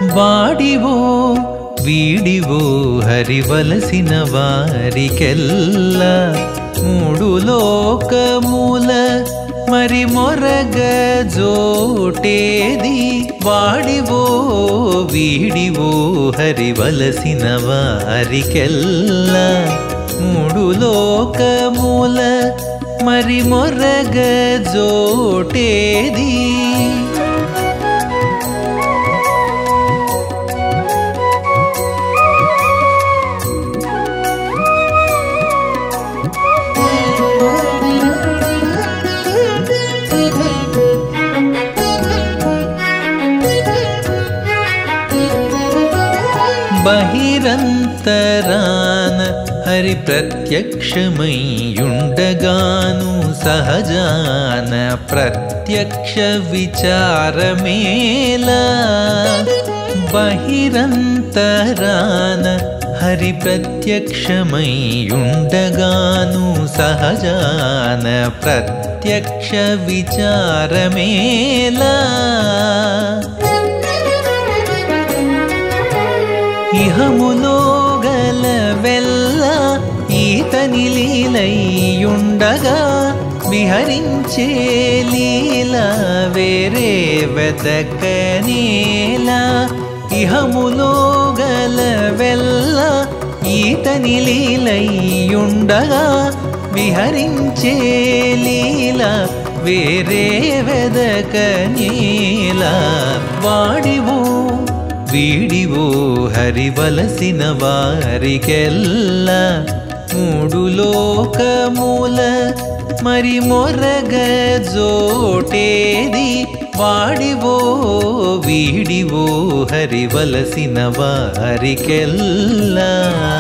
వాడివో వీడివో హరివలసిన వారికెల్ల మూడు లోకమూల మరి మొరగ జోటేది వాడివో వీడివో హరివలసిన వారికెల్ల మూడు లోకమూల మరి మొరగ జోటేది బహిరంతరాన హరి ప్రత్యక్షమయ్యుండగాను సహజాన ప్రత్యక్ష విచారమేలా బహిరంతరాన హరి ప్రత్యక్షమయ్యుండగాను సహజాన ప్రత్యక్ష విచారమేలా ఇహములో గల వెల్ల ఈతని లీలయ్యుండగా విహరించే లీల వేరే వెదకనేలా ఇహములో గల వెల్ల ఈతని లీలయ్యుండగా విహరించే లీల వేరే వెదకనేలా వాడివో వీడివో హరివలసిన వారికెల్ల మూడు లోకమూల మరి మొరగ జోటేది వాడివో వీడివో హరివలసిన వారికెల్లా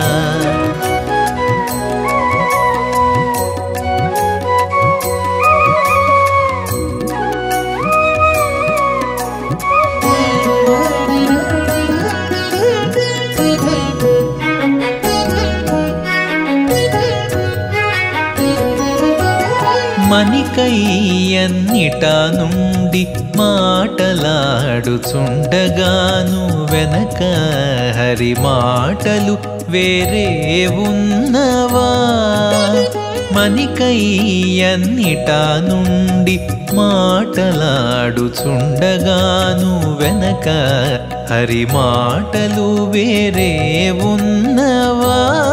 మణికయ్యన్నిట నుండి మాటలాడుచుండగాను వెనక హరి మాటలు వేరే ఉన్నవా మణికయ్యన్నిట నుండి మాటలాడుచుండగాను వెనక హరి మాటలు వేరే ఉన్నవా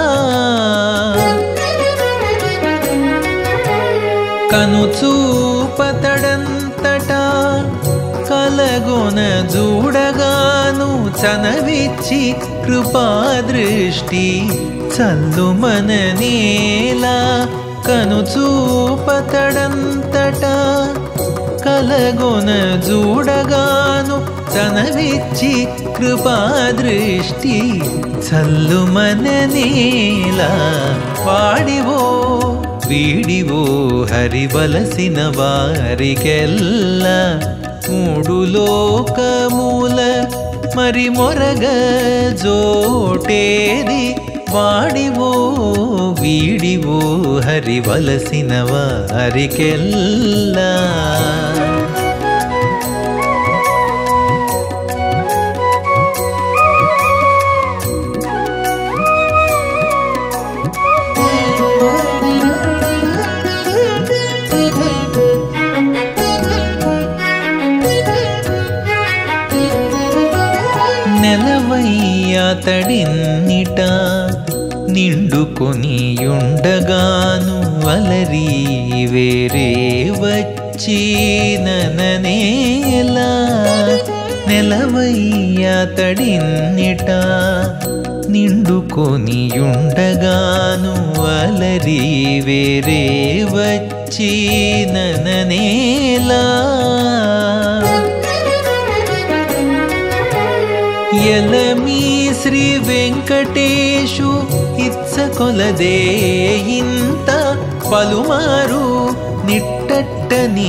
కనుచూపతడంతటా కలగొన జూడగాను చనవిచ్చి కృపాదృష్టి చల్లుమన నేలా కనుచూపతడంతటా కలగొన జూడగాను చనవిచ్చి కృపాదృష్టి చల్లుమన నేలా వాడివో వీడివో హరివలసిన వారికెల్ల మూడు లోకమూల మరి మొరగ జోటేది వాడివో వీడివో హరివలసిన వారికెల్లా నెలవయ్యతడిన్నిట నిండుకొనియుండగాను అలరి వేరే వచ్చి నననేలా నెలవయ్యతడిన్నిట నిండుకొనియుండగాను అలరి వేరే వచ్చి నననేలా ఎలమీ శ్రీ వెంకటేశు ఇచ్చ కొలదే ఇంత పలుమారు నిట్టట్ట నీ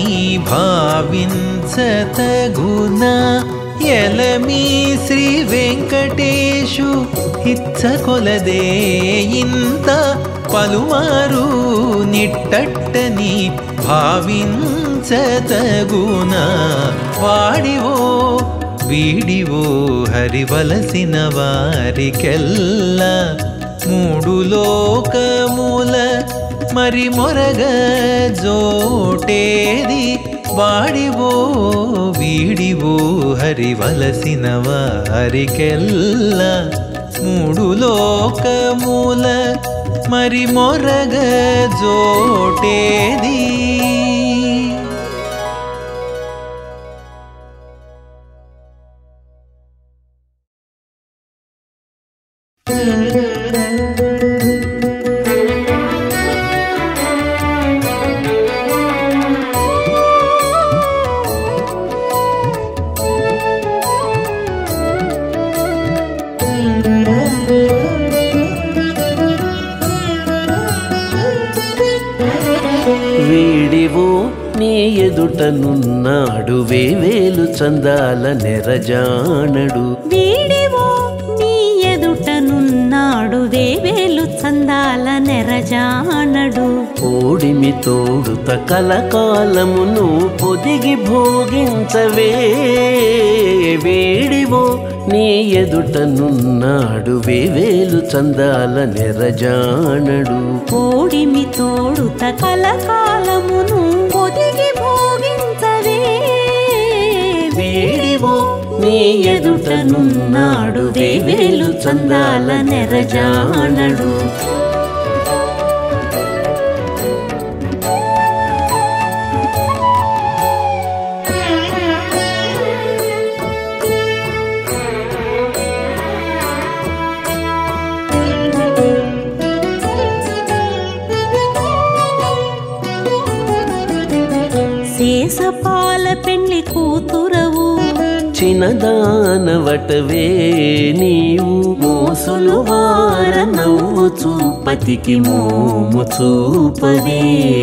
భావించతగున ఎలమీ శ్రీ వెంకటేశు ఇచ్చ కొలదే ఇంత పలుమారు నిట్టట్టని భావించతగున వాడివో వీడివో హరివలసిన వారికెల్ల మూడు లోకమూల మరి మొరగ జోటేది వాడివో వీడివో హరివలసిన వారికెల్ల మూడు లోకమూల మరి మొరగ జోటేది వీడివో నీ ఎదుటనున్నాడు వేవేలు చందాల నెరజానడు వీడివో నీ ఎదుటనున్నాడు వేవేలు చందాల నెరజానడు ఓడిమి తోడుత కలకాలమును పొదిగి భోగించవే వేడివో నీ ఎదుటనున్నాడు వేవేలు చందాల నెరజానడు కోడిమి తోడుత కలకాలమును పొదిగి భోగించవే వేడివో నీ ఎదుటనున్నాడు వేవేలు చందాల నెరజానడు శేషపాల పెండ్లి కూతురవు చిన్నదానవటవే నీవు మోసులు వార నవ్వు చూపతికి మోము చూపవే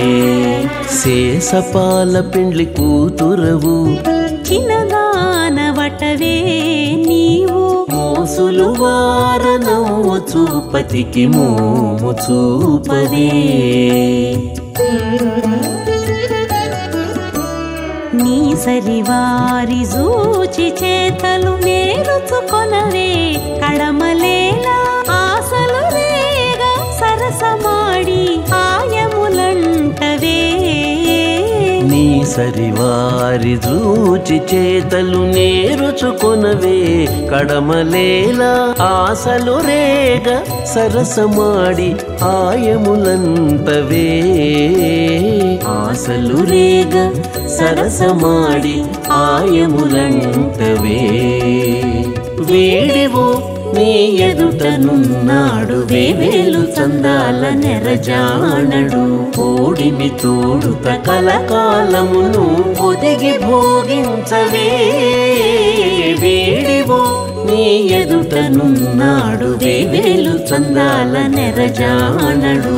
శేషపాల పెండ్లి కూతురవు చిన్నదానవటవే నీవు మోసులు వార నవ్వు చూపతికి మోము చూపవే నీ సరివారి జూచి చేతలు నేరుచుకొనవే కడమలేలా ఆశలు రేగా సరసమాడి ఆయములంటవే నీ సరివారి చూచి చేతలు నేరుచుకొనవే కడమలేలా ఆశలు రేగ సరసమాడి ఆయములంతవే ఆశలు రేగ సరసమాడి ఆయములంతవే వేడివో నీ ఎదుటనున్నాడు వేవేలు చందాల నెరజానడు కోడిమి తోడుత కలకాలమును ఒదిగి భోగించవే వేడివో నీ ఎదుటనున్నాడు వేవేలు చందాల నెరజానడు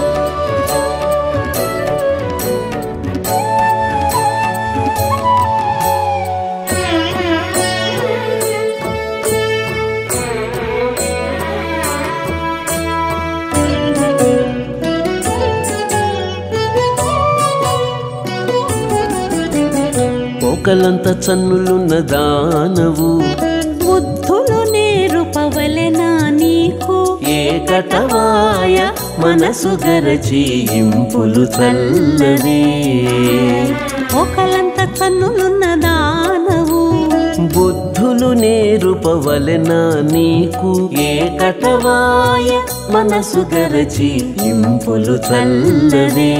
ఒకలంత చన్నులున్న దానవు బుద్ధులు నేరుపవలెనా నీకు ఏకటవాయ మనసు గరచి ఇంపులు చల్లవే ఒకలంత కన్నులున్న దానవు బుద్ధులు నేరుపవలెన నీకు ఏకటవాయ మనసు గరచి ఇంపులు చల్లవే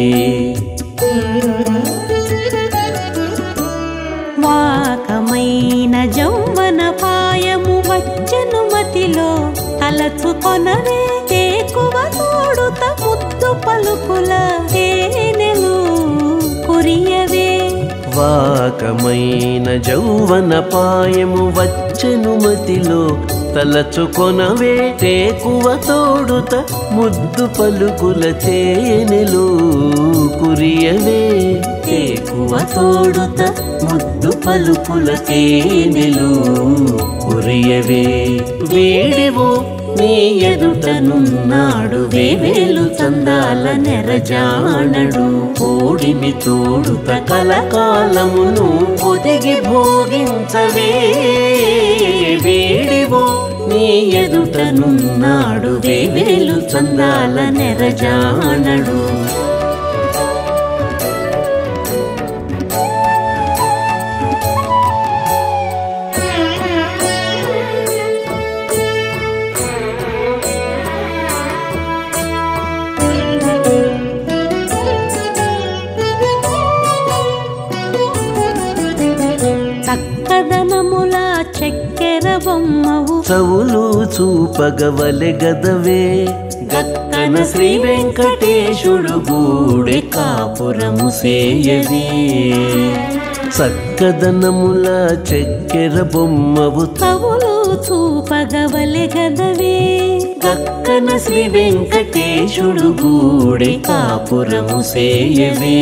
వాకమైన జౌవన పాయము వచ్చెను మతిలో తలచుకొనవే తేకువ తోడుత ముద్దు పలుకుల తేనెలు కురియవే వాకమైన జౌవన పాయము వచ్చెను మతిలో తలచుకొనవే తేకువ తోడుత ముద్దు పలుకుల తేనెలు కురియవే తేకువ తోడుత ముద్దు పలుకుల తేనెలు కురియవే వేడివో నీ ఎదుటనున్నాడు వేవేలు చందాల నెరజానడు కోడిమి తోడుత కలకాలమును ఒదిగి భోగించవే వేడివో నీ ఎదుటనున్నాడు వేవేలు చందాల నెరజానడు చక్కదనముల చక్కెర బొమ్మవు చవులు చూపగవలె గదవే గక్కన శ్రీ వెంకటేశుడు గూడె కాపురము సేయవే చక్కదనముల చక్కెర బొమ్మవు కవులు చూపగవలె గదవే గక్కన శ్రీ వెంకటేశుడు గూడె కాపురము సేయవే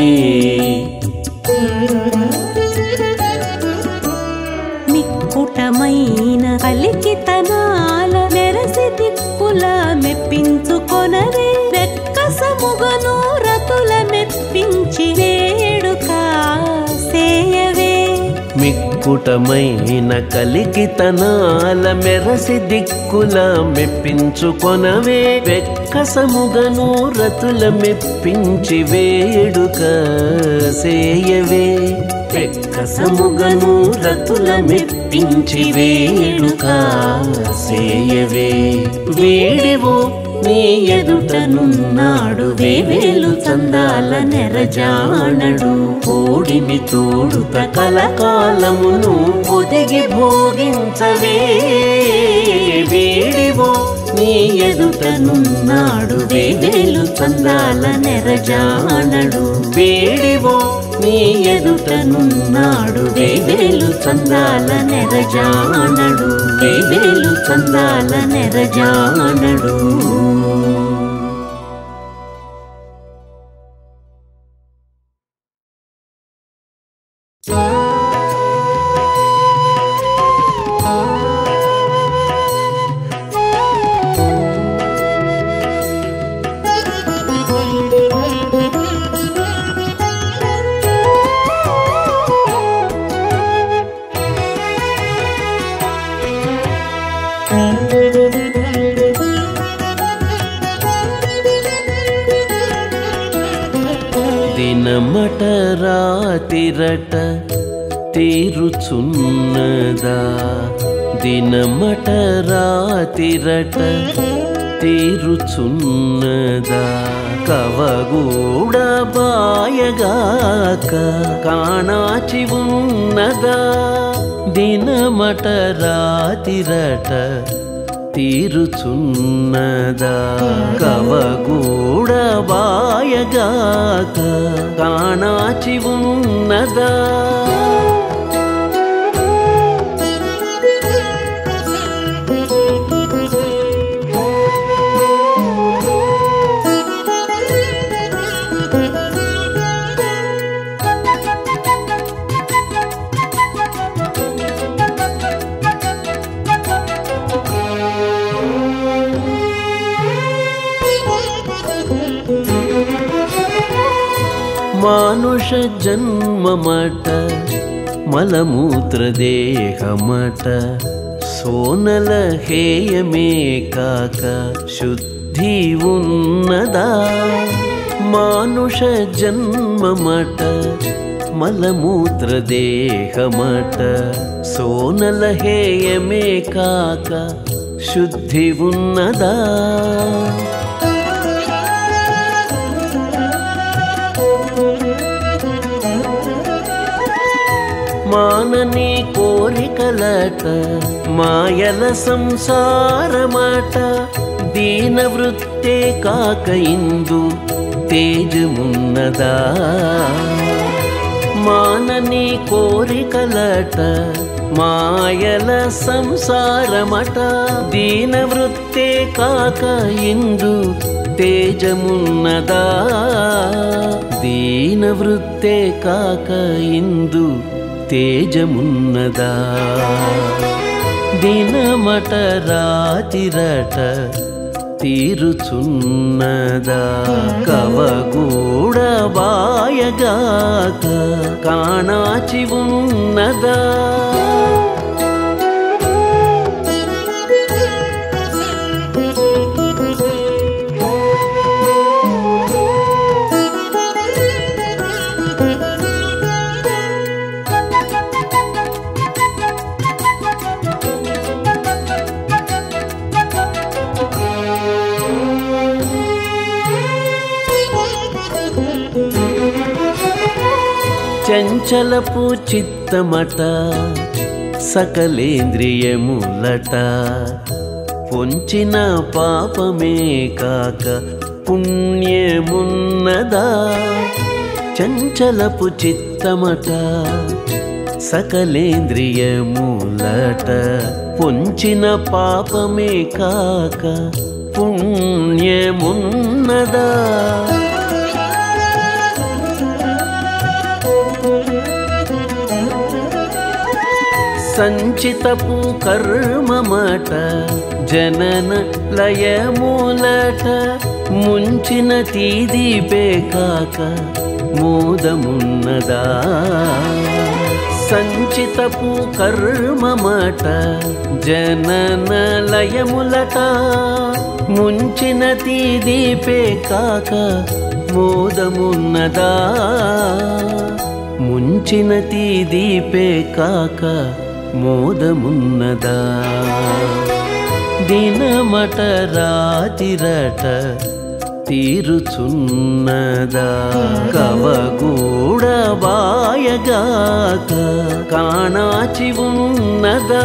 మిక్కుటమైన కలికితనాల మెరసి దిక్కుల మెప్పించుకొనవే వెక్కసముగను రతుల మెప్పించి వేడుక సేయవే మిక్కుటమైన కలికితనాల మెరసి దిక్కుల మెప్పించుకొనవే వెక్కసముగను రతుల మెప్పించి వేడుక సేయవే వెక్కసముగను రతుల మెప్పించి వేడుక సేయవే వేడివో నీ ఎదుటనున్నాడు వేవేలు చందాల నెరజానడు కోడిమి తోడుత కలకాలమును ఒదిగి భోగించవే వేడివో నీ ఎదుటనున్నాడు వేవేలు చందాల నెరజానడు వేడివో నీ ఎదుటనున్నాడు వేవేలు చందాల నెరజానడు వేవేలు చందాల నెరజానడు దినమట రాతిరట తీరుచున్నదా దినమట రాతిరట తీరుచున్నదా కవగూడ బాయగాక కాణాచి ఉన్నదా దినమట రాతిరట తీరుచున్నదా కవగూడ బాయగాక కాణాచి ఉన్నదా మానుష జన్మమట మలమూత్ర దేహమట సోనల హేయమే కాక శుద్ధి ఉన్నదా మానుష జన్మమట మలమూత్ర దేహమట సోనల హేయమే కాక శుద్ధి ఉన్నదా మానని కోరికలట మాయల సంసారమాట దీన వృత్తే కాక ఇందు తేజమున్నదా మానని కోరికలట మాయల సంసారమట దీన వృత్తే కాక ఇందు తేజమున్నదా దీన వృత్తే కాక ఇందు తేజమున్నదా దినమట రాతిరట తీరుచున్నదా కవగూడ బాయగాక కాణాచి ఉన్నదా చంచలపు చిత్తమట సకలేంద్రియములట పొంచిన పాపమే కాక పుణ్యమున్నదా చంచలపు చిత్తమట సకలేంద్రియములట పొంచిన పాపమే కాక పుణ్యమున్నదా సంచితపు కర్మమట జనన లయమూలట ముంచిన తీదీపే కాక మోదమున్నదా సంచితపు కర్మమట జనన లయములట ముంచిన తీదీపే కాక మోదమున్నదా ముంచిన తీదీపే కాక మోదమున్నదా దినమట రాతిరట తీరుచున్నదా కవగూడ బాయగాక కాణాచి ఉన్నదా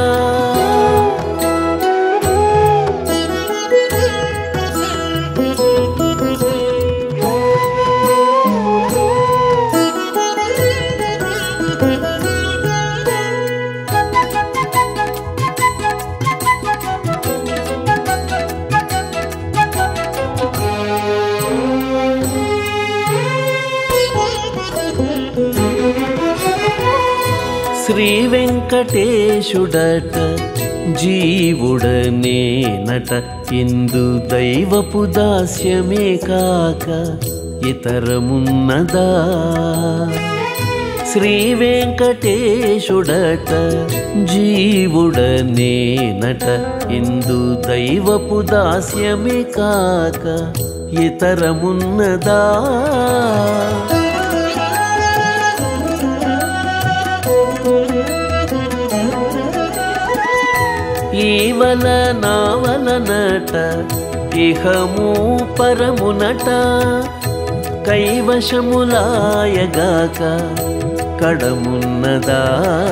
శ్రీ వెంకటేశుడట జీవుడనేనట ఇందు దైవపు దాస్యమే కాక ఇతరమున్నదా శ్రీ వెంకటేశుడట జీవుడనేనట ఇందు దైవపు దాస్యమే కాక ఇతరమున్నదా ఈవల నావలనట ఇహము పరమునట కైవశములాయగాక కడమున్నదా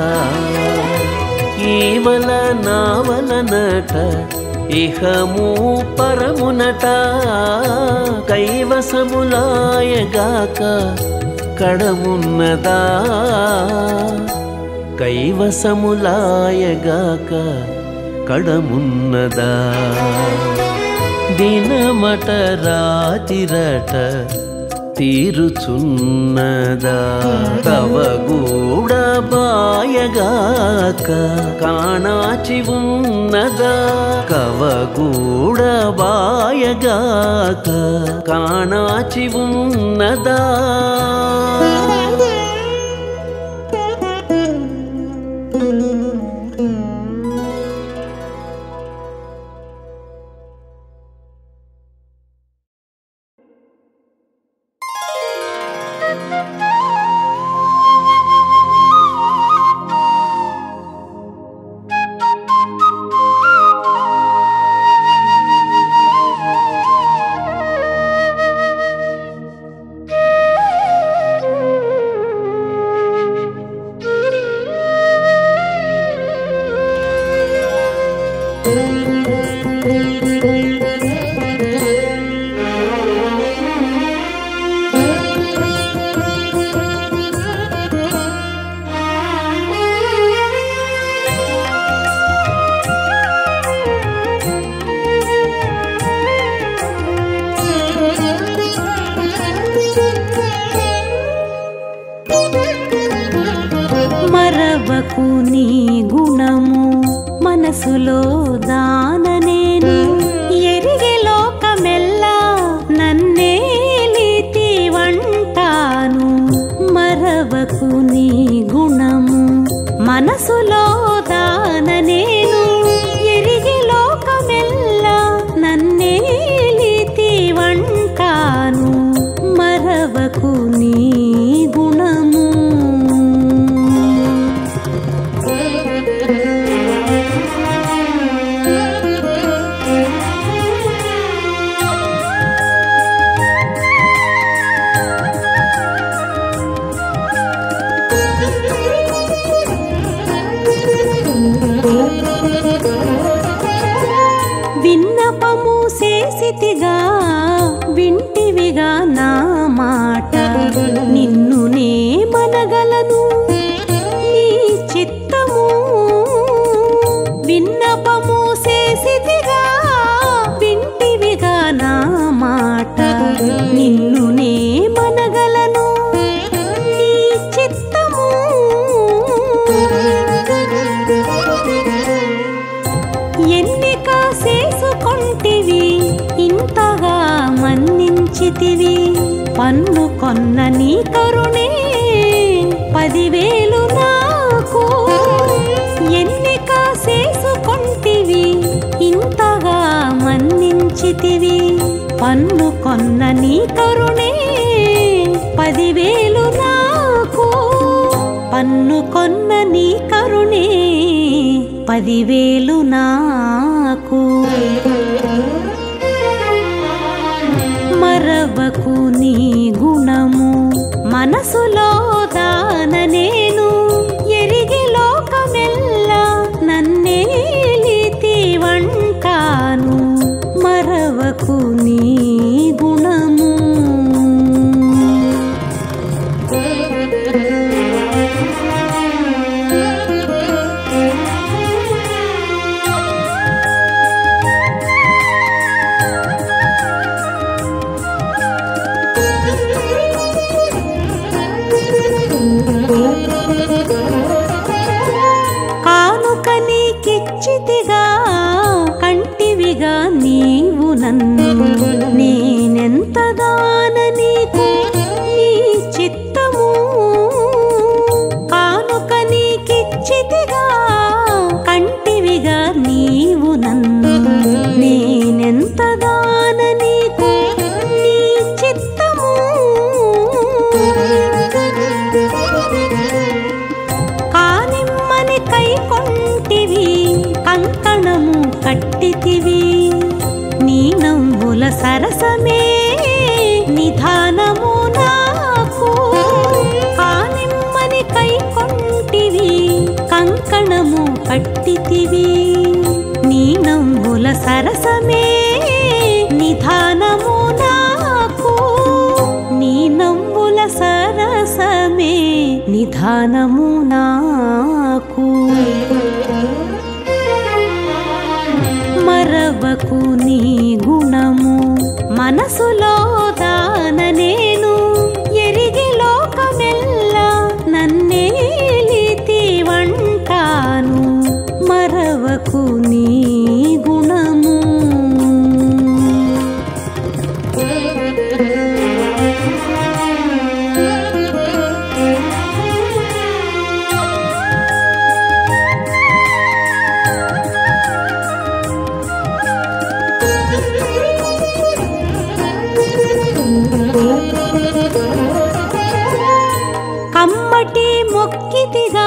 ఈవల నావలనట ఇహము పరమునట కైవసములాయగాక కడమున్నదా కైవసములాయగాక కడమున్నదా దినమట రాతిరట తీరుచున్నదా కవగూడ బాయగాక కాణాచి ఉన్నదా కవగూడ బాయగాక కాణాచి ఉన్నదా మరవకు నీ గుణము మన మనసులో దాన నేను ఎరిగే లోకమెల్లా నన్నేలితి వంటాను మరవకు నీ గుణము మనసులో దాన నేను ఎరిగే లోకమెల్లా నన్నేలితి వంటాను మరవకు నీ గుణము విన్నపము చేసితిగా వింటివిగా నా మాట నిన్ను నే మనగలను నీ చిత్తము విన్నపము చేసితిగా వింటివిగా నా మాట నిన్ను నే మనగలను నీ చిత్తము ఎన్నిక చేసుకొంటివి ఇంతగా మన్నించితివి పన్ను కొన్న నీ కరుణే పదివేలు నాకు ఎన్నిక చేసుకొంటివి ఇంతగా మన్నించితివి పన్ను కొన్న నీ కరుణే పదివేలు నాకు పన్ను కొన్న నీ కరుణే పదివేలు నాకు మరవకు నీ గుణము మనసులో దాన నేను ఎరిగి లోకమెల్లా నన్నేలితి వంటాను మరవకు నీ గుణము కానుక నీకిచ్చితిగా కంటివిగా నీవు నన్ను నేనెంతగాన నీకు నీ చిత్తము కానుక నీకిచ్చితిగా కంటివిగా నీవు నన్ను నేనెంతగాన నీకు నీ చిత్తము కానిమ్మని కై కొంటివి కంకణము కట్టితివి నీ నవ్వుల సరసమే నిధానము నాకు కానిమ్మని కై కొంటివి కంకణము కట్టితివి నీ నవ్వుల సరసమే నిధానము నాకు నీ నవ్వుల సరసమే నిధానము నాకు మరవకు నీ గుణము మనసులో దాన నేను ఎరిగి లోకమెల్లా నన్నేలితి వంటాను మరవకు నీ గుణము కమ్మటి మొక్కితిగా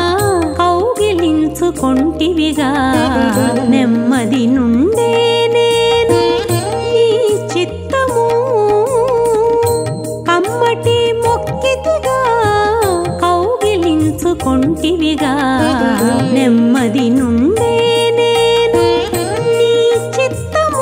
కౌగిలించుకొంటివిగా నెమ్మది నుండే నేను నీ చిత్తము కమ్మటి మొక్కితిగా కౌగిలించుకొంటివిగా నెమ్మది నుండే నేను నీ చిత్తము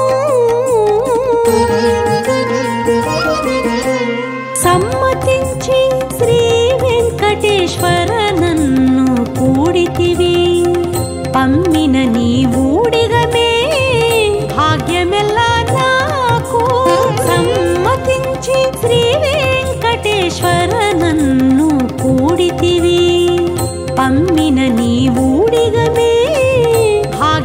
సమ్మతించి శ్రీ వెంకటేశ్వర నన్ను కూడితివి పమ్మిన నీ ఊడిగమే భాగ్యమెల్లా నాకు సమ్మతించి శ్రీ వెంకటేశ్వర నన్ను కూడితివి పమ్మిన నీ ఊడిగమే భాగ్య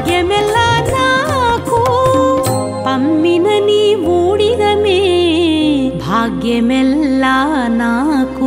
మాయమెల్లా నాకు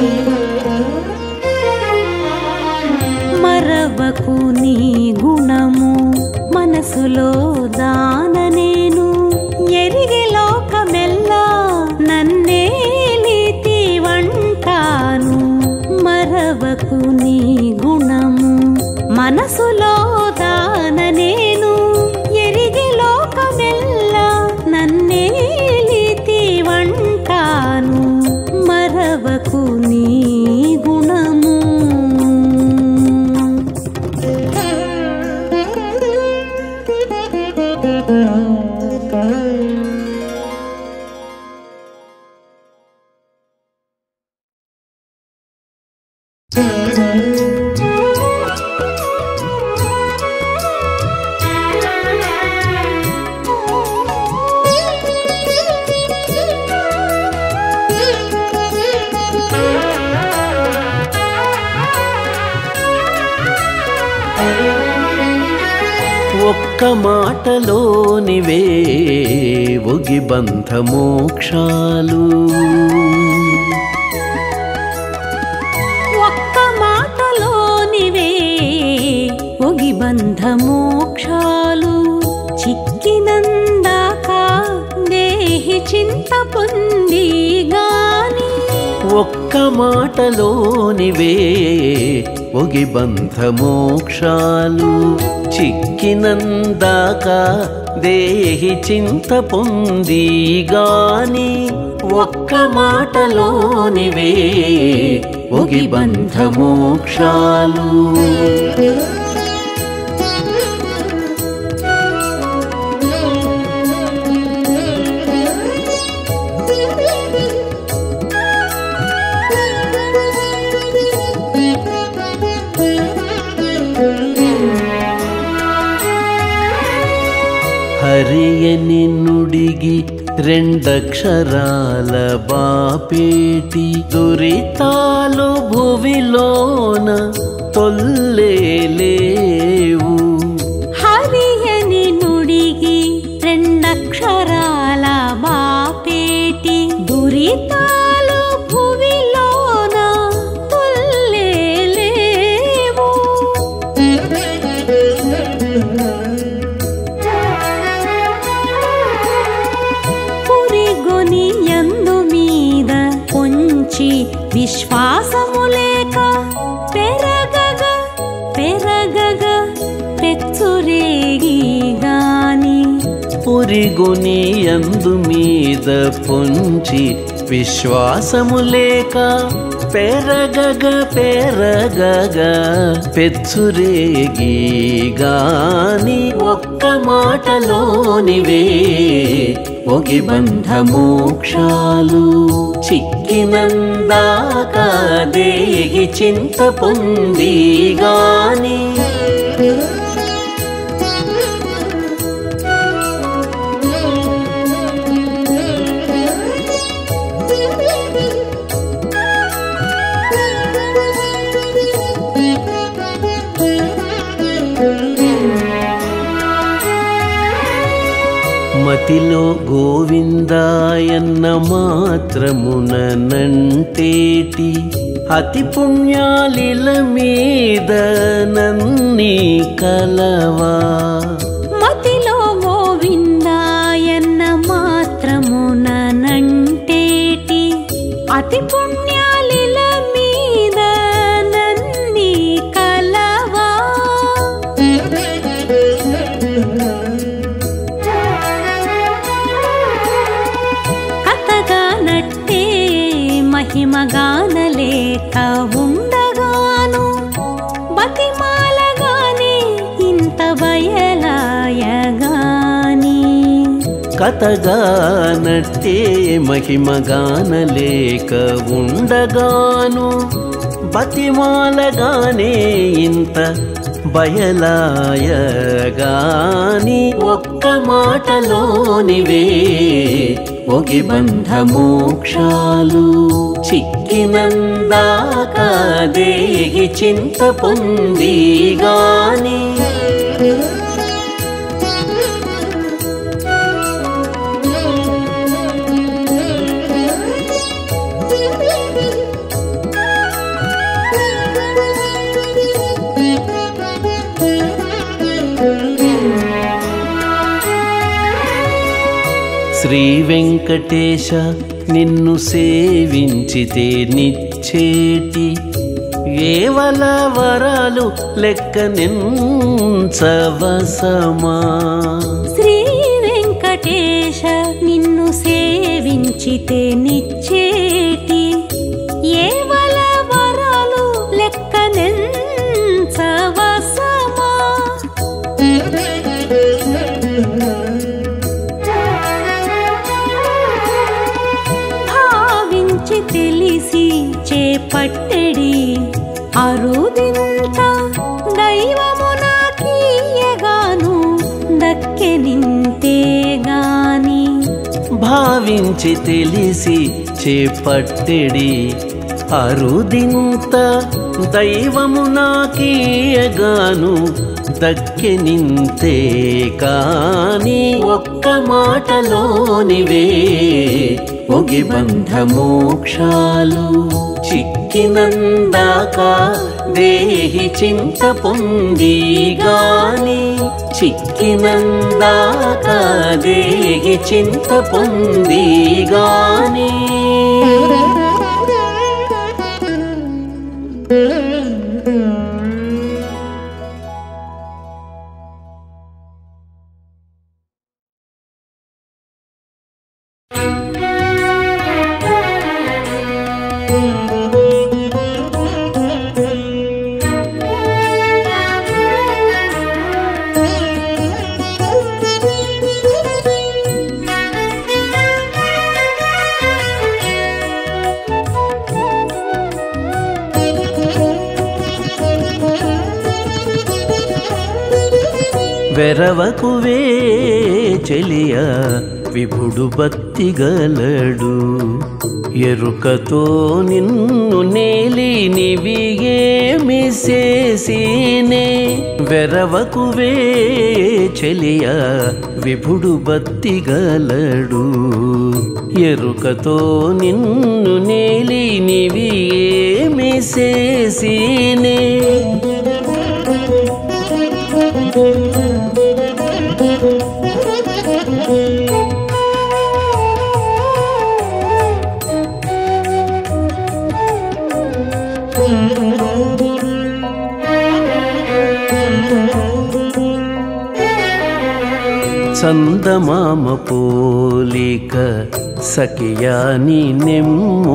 మరవకు నీ గుణము మనసులో దాన నేను ఎరిగి లోకమెల్లా నన్నేలితి వంటాను మరవకు నీ గుణము మనసులో దాన నేను ఎరిగి లోకమెల్లా నన్నేలితి వంటాను మరవకు నీ గుణము ఒక్క మాటలోనివే ఒగి బంధ మోక్షాలు ఒక్క మాటలోనివే ఒగి బంధ మోక్షాలు చిక్కినందాక దేహి చింత పొంది గాని ఒక్క మాటలోనివే ఒగి బంధ మోక్షాలు చిక్కినందాక దేహి చింత పొంది గాని ఒక్క మాటలోనివే ఒగి బంధ మోక్షాలు హరియని నుడిగి రెండక్షరాల బాపేటి దురితాలు భువిలోన తొల్లేలేవు హరియని నుడిగి రెండక్షరాల బాపేటి దురితాలు భువిలోన తొల్లేలేవు పురిగొని యందు మీద పొంచి విశ్వాసము లేక పెరగగ పెరగగ పెచ్చురేగి గాని పురిగొని అందు మీద పొంచి విశ్వాసము లేక పెరగగ పెరగగ పెచ్చురేగి గాని ఒక్క మాటలోనివే ఒగి బంధ మోక్షాలు చిక్కినందాక దేగి చింత పొంది గాని మతిలో గోవిందాయన్న మాత్రమున నంటేటి అతి పుణ్యాలిల మీద నన్ని కలవా మతిలో గోవిందాయన్న మాత్రమున నంటేటి అతి పుణ్యాలిల మీద నన్ని కలవా కథగా నట్టే మహిమగానలేక ఉండగాను బతిమాలగానే ఇంత బయలాయగాని కథగా నట్టే మహిమగానలేక ఉండగాను బతిమాలగానే ఇంత బయలాయగాని ఒక్క మాటలోనివే ఒగి బంధ మోక్షాలు చిక్కినందాక దేగి చింత పొంది గాని శ్రీ వెంకటేశ నిన్ను సేవించితే నిచ్చేటి ఏవల వరాలు లెక్క నించవసమా శ్రీ వెంకటేశ నిన్ను సేవించితే నిచ్చేటి ఏవల వరాలు లెక్కనెంచవసమా భావించి తెలిసి చేపట్టెడి అరుదింత దైవమునకీయగాను దక్కె నింతేగాని భావించి తెలిసి చేపట్టెడి అరుదింత దైవము నాకీయగాను దక్కెనింతే కాని ఒక్క మాటలోనివే ఒగి బంధ మోక్షాలు చిక్కినందాక దేహి చింత పొంది గాని చిక్కినందాక దేహి చింత పొంది గాని వెరవకువే చెలియ విభుడు బత్తిగలడు ఎరుకతో నిన్ను నేలి నివిగేమి చేసినే వెరవకువే చెలియ విభుడు బత్తిగలడు ఎరుకతో నిన్ను నేలి నివిగేమి చేసినే చందమామ పోలిక సఖియాని నెమ్మోము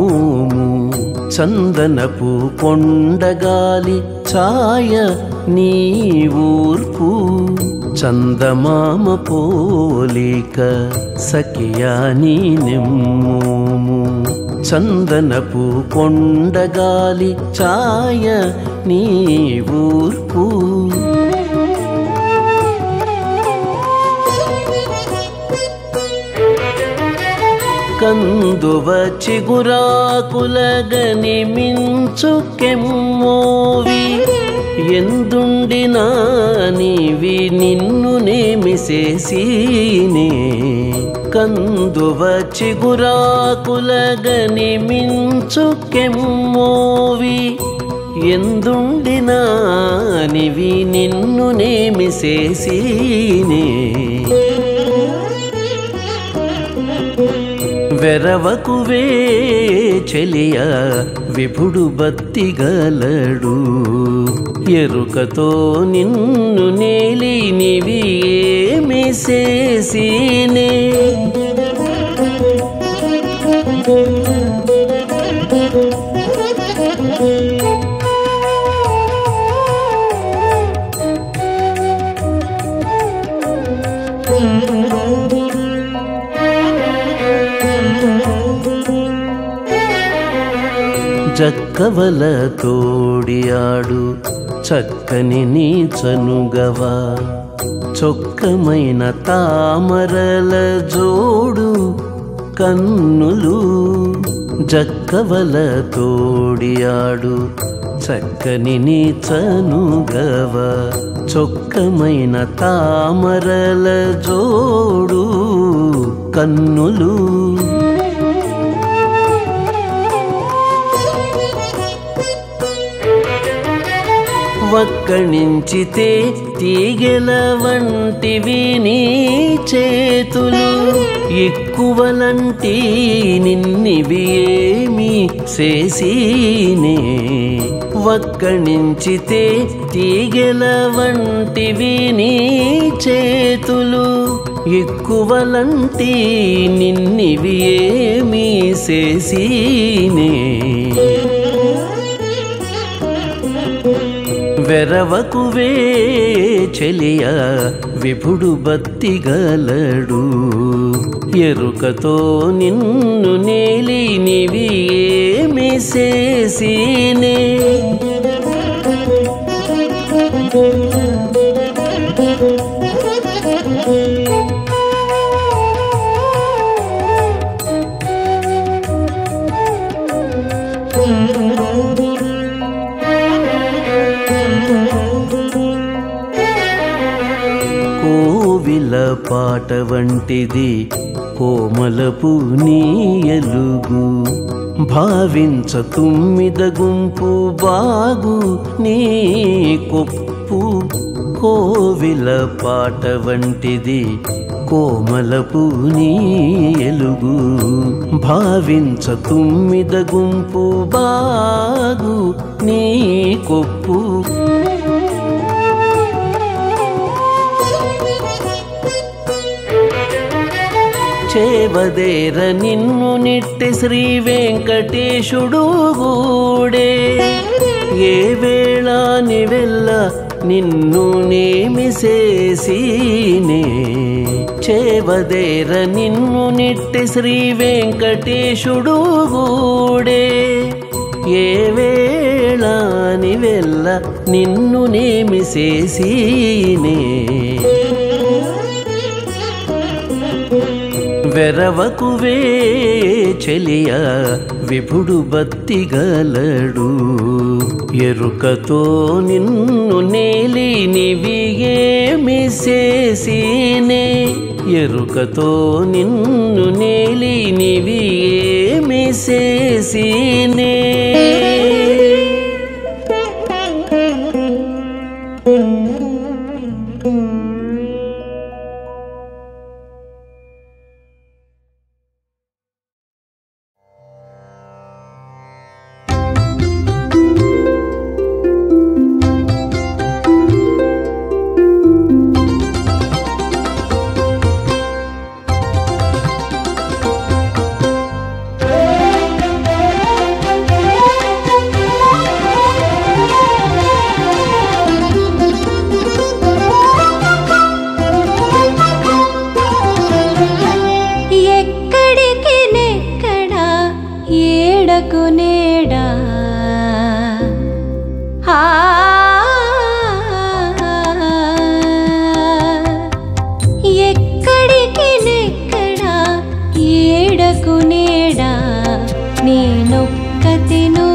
చందనపు కొండగాలి ఛాయ నీ ఊర్పు చందమామ పోలిక సఖియాని నెమ్మోము చందనపు కొండగాలి ఛాయ నీ ఊర్పు కందువ చిగురాకులగని మించు కెమ్మోవి ఎందుండినా నీవి నిన్ను నేమిసేసీనే కందువ చిగురాకులగని మించు కెమ్మోవి ఎందుండినా నివి నిన్ను నేమిసేసీనే వెరవకువే చెలియ విభుడు బత్తిగలడు ఎరుకతో నిన్ను నేలి నివి ఏమి చేసినే జక్కవల తోడియాడు చక్కని నీ చనుగవా చొక్కమైన తామరల జోడు కన్నులు జక్కవల తోడియాడు చక్కని నీ చనుగవ చొక్కమైన తామరల జోడు కన్నులు వక్కణించితే తీగెల వంటివి నీ చేతులు ఎక్కువలంటి నిన్నివి ఏమి చేసినే వక్కణించితే తీగెల వంటివి నీ చేతులు ఎక్కువలంటి నిన్నివి ఏమి చేసినే వెరవకువే చెలియ విభుడు బత్తిగలడు ఎరుకతో నిన్ను నేలి నివి ఏమి చేసినే కోవిల పాట వంటిది కోమలపు నీ ఎలుగు భావించ తుమ్మిద గుంపు బాగు నీ కొప్పు కోవిల పాట వంటిది కోమలపు నీ ఎలుగు భావించ తుమ్మిద గుంపు బాగు నీ కొప్పు చేవదేర నిన్ను నిట్టి శ్రీ వెంకటేశుడు గూడే ఏ వేళ నివెల్ల నిన్ను నేమి చేసినే చేవదేర నిన్ను నిట్టి శ్రీ వెంకటేశుడు గూడే ఏ వేళ నివెల్ల నిన్ను నేమి చేసినే వెరవకువే చెలియ విభుడు బత్తిగలడు ఎరుకతో నిన్ను నేలి నివి ఏమి చేసినే ఎరుకతో నిన్ను నేలి నివి ఏమి చేసినే ఎక్కడికి నెక్కడా ఏడకు నేడా ఆ ఎక్కడికి నెక్కడా ఏడకు నేడా నేనొక్కతిను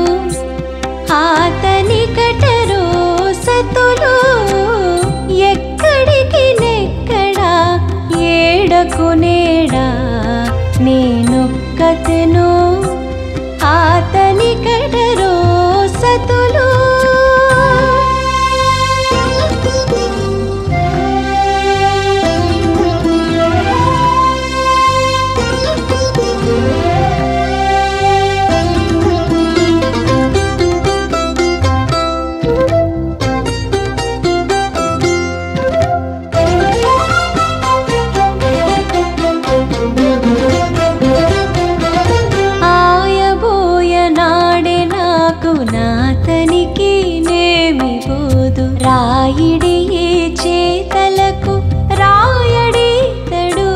ఆతని కటరో సతులు ఎక్కడికి నెక్కడా ఏడకు నేడా నేనొక్కతెను ఆతని కటరో సతులు ఆయబోయ నాడే నాకు నాతనికి నేమి పోదు రాయిడి ఏ చేతలకు రాయడీతడు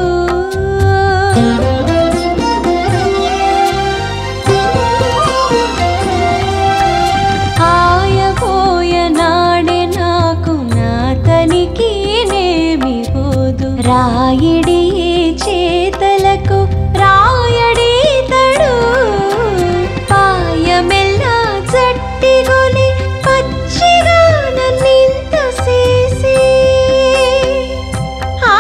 ఆయబోయ నాడే నాకు నాతనికి నేమి పోదు రాయిడి ఏ చేతలకు రాయడీతడు పాయమెల్లా జట్టిగొలి పచ్చిగా నన్నింత చేసి ఆ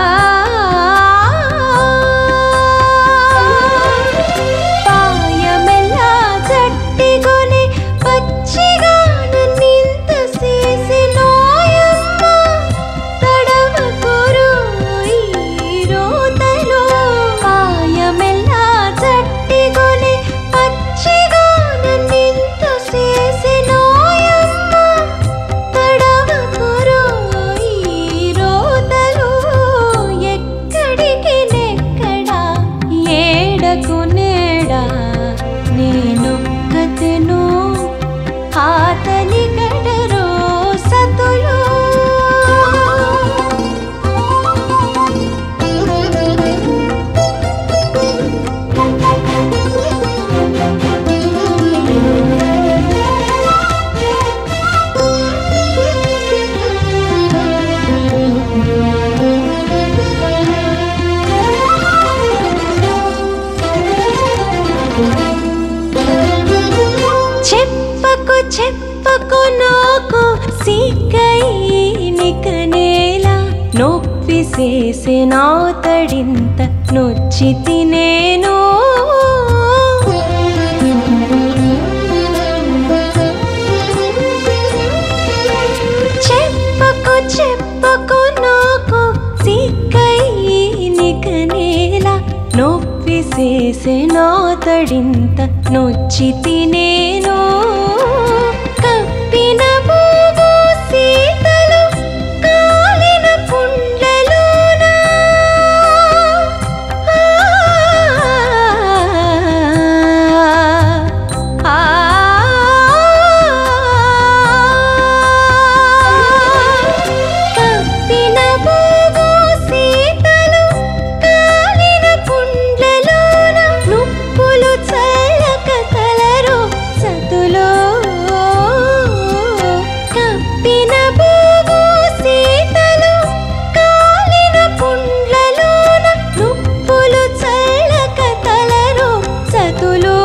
ఆ చెప్పకు నాకు సిగ్గైనిక నేల నొప్పి చేసే నా తడింత నొచ్చి తినేను చెప్పకు చెప్పకు నాకు సిగ్గైనిక నేల నొప్పి చేసే నా తడింత నొచ్చి తినేను కప్పిన బూబు సీతలు కాలిన కుండలోన ఆ, కప్పిన బూబు సీతలు కాలిన కుండలోన నుప్పులు చల్లక కలరు సతులో కప్పిన బూబు సీతలు కాలిన కుండలోన నుప్పులు చల్లక కలరు సతులో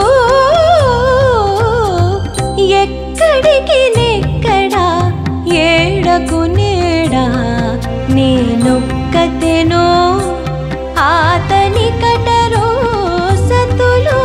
ఎక్కడికి నెక్కడా ఏడకు నేడా నేనొక్కతెనో ఆతని కటరో సతులు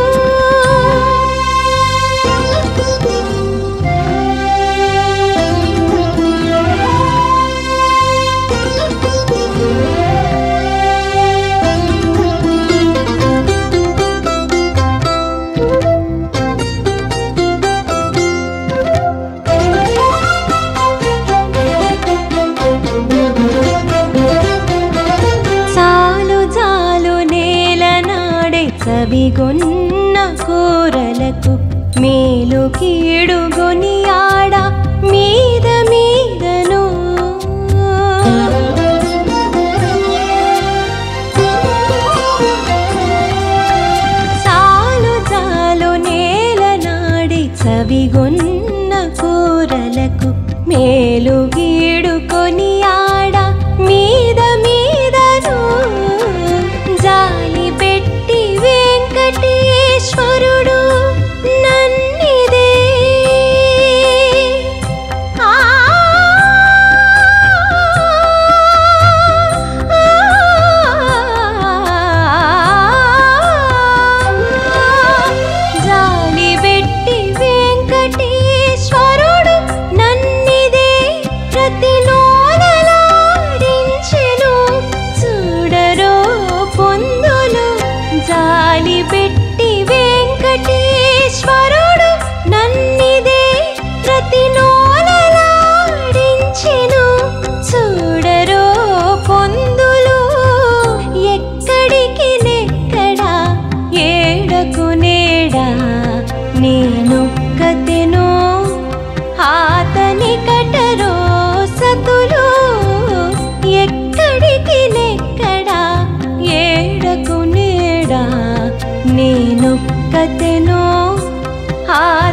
చాలు చాలు నేల నాడే సవిగొన్న కూరలకు మేలు కీడుగొని ఆడ మీద మీదను చాలు చాలు నేల నాడి చవిగొన్న కూరలకు మేలు గీడుకొని ఆడ మీద మీదను జాలి పెట్టి వెంకటేశ్వరుడు నన్నిదే ఆ జాలి పెట్టి వెంకటేశ్వరుడు నన్నిదే ప్రతి నోనలాడించెను చూడరో పొందులు జాలి పెట్టి వెంకటేశ్వరుడు నన్నిదే ప్రతి నోనలాడించెను చూడరో పొందులు ఎక్కడికి నెక్కడా ఏడకు నేడా నేనొక్కతెనో ఆతని కటరో సతులు ఎక్కడికి నెక్కడా ఏడకు నేడా నేనొక్కతెనో ఆ